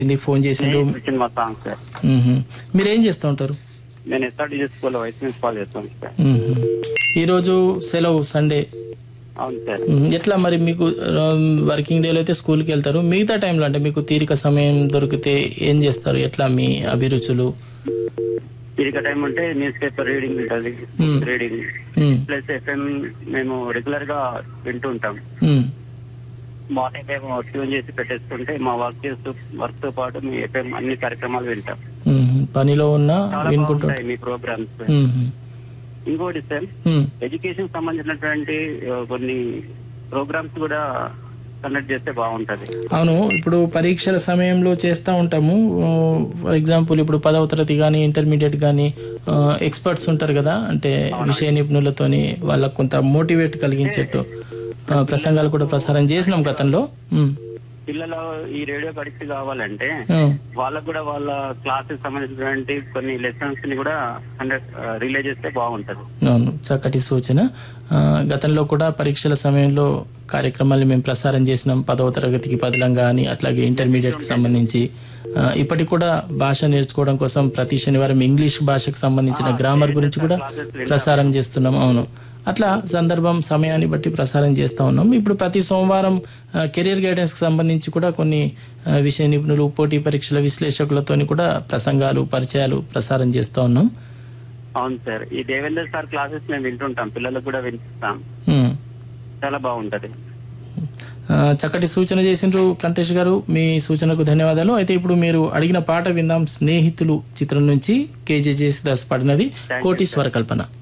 ఇది ఫోన్ చేసిండ్రు cinema song sir మ్మ్. మీరు ఏం చేస్తూ ఉంటారు నేను ఎస్ఆర్టీజీ స్కూల్ వైస్ ప్రిన్సిపాల్ చేస్తాను సార్ మ్మ్. ఈరోజు సెలవు సండే అవును సార్ మ్మ్. ఎట్లా మరి మీకు ఆ, వర్కింగ్ డేలో అయితే స్కూల్కి వెళ్తారు మిగతా టైంలో అంటే మీకు తీరిక సమయం దొరికితే ఏం చేస్తారు ఎట్లా మీ అభిరుచులు తిరిగి టైం ఉంటే న్యూస్ పేపర్ రీడింగ్ ఉంటుంది Hmm. రీడింగ్ మ్మ్. ప్లస్ ఎఫ్ఎం మేము రెగ్యులర్ గా వింటూ ఉంటాం మ్మ్. మార్నింగ్ టైం ట్యూన్ చేసి పెట్టేసుకుంటే మా వర్క్ చేస్తూ వర్క్ తో పాటు మీ ఎఫ్ఎం అన్ని కార్యక్రమాలు వింటాం మ్మ్. పనిలో ఉన్నా చాలా వినుకుంటూ బాగుంటాయి మీ ప్రోగ్రామ్స్ మ్మ్. ఇంకోటి సార్ మ్మ్. ఎడ్యుకేషన్ సంబంధించినటువంటి ఆ, కొన్ని ప్రోగ్రామ్స్ కూడా కండక్ట్ చేస్తే బాగుంటది అవును ఇప్పుడు పరీక్షల సమయంలో చేస్తూ ఉంటాము ఫర్ ఎగ్జాంపుల్ ఇప్పుడు పదవ తరగతి కానీ ఇంటర్మీడియట్ కానీ ఎక్స్పర్ట్స్ ఉంటారు కదా అంటే విషయ నిపుణులతోని వాళ్ళకు కొంత మోటివేట్ కలిగించేట్టు ఆ, ప్రసంగాలు కూడా ప్రసారం చేసినాం గతంలో ఉమ్. పిల్లలు ఈ రేడియో అడిక్ట్ కావాలంటే ఆ, వాళ్ళకు కూడా వాళ్ళ క్లాసెస్ సంబంధించినటువంటి కొన్ని లెసన్స్ ని కూడా కండక్ట్ రిలే చేస్తే బాగుంటది అవును చక్కటి సూచన ఆ, గతంలో కూడా పరీక్షల సమయంలో కార్యక్రమాలు మేము ప్రసారం చేసినాం పదవ తరగతికి బదులంగా అని అట్లాగే ఇంటర్మీడియట్కి సంబంధించి ఆ, ఇప్పటికి కూడా భాష నేర్చుకోవడం కోసం ప్రతి శనివారం ఇంగ్లీష్ భాషకు సంబంధించిన గ్రామర్ గురించి కూడా ప్రసారం చేస్తున్నాం అవును అట్లా సందర్భం సమయాన్ని బట్టి ప్రసారం చేస్తూ ఉన్నాం ఇప్పుడు ప్రతి సోమవారం ఆ, కెరీర్ గైడెన్స్కి సంబంధించి కూడా కొన్ని ఆ, విషయ నిపుణులు పోటీ పరీక్షల విశ్లేషకులతోని కూడా ప్రసంగాలు పరిచయాలు ప్రసారం చేస్తూ ఉన్నాం అవును సార్ ఈ దేవేందర్ సార్ క్లాసెస్ మేము వింటుంటాం పిల్లలకు కూడా వినిపిస్తాం ఉమ్. చాలా బాగుంటది ఆ, చక్కటి సూచన చేసిండ్రు కంటేష్ గారు మీ సూచనకు ధన్యవాదాలు అయితే ఇప్పుడు మీరు అడిగిన పాట విందాం స్నేహితులు చిత్రం నుంచి కేజే జేసుదాస్ పాడినది కోటీశ్వర కల్పన